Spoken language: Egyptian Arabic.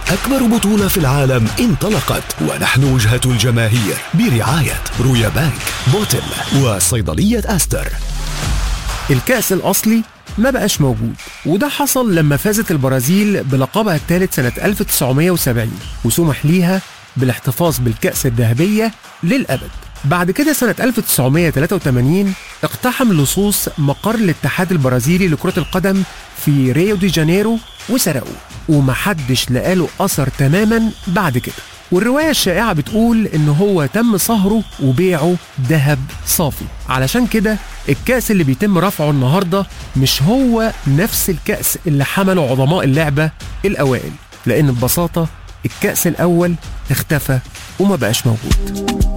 أكبر بطولة في العالم انطلقت ونحن وجهة الجماهير برعاية رويا بانك بوتل وصيدلية أستر الكأس الأصلي ما بقاش موجود وده حصل لما فازت البرازيل بلقبها الثالث سنة 1970 وسمح ليها بالاحتفاظ بالكأس الذهبية للأبد بعد كده سنة 1983 اقتحم لصوص مقر الاتحاد البرازيلي لكرة القدم في ريو دي جانيرو وسرقوه ومحدش لقاله أثر تماما بعد كده والرواية الشائعة بتقول إن هو تم صهره وبيعه ذهب صافي علشان كده الكأس اللي بيتم رفعه النهاردة مش هو نفس الكأس اللي حمله عظماء اللعبة الأوائل لأن ببساطة الكأس الأول اختفى وما بقاش موجود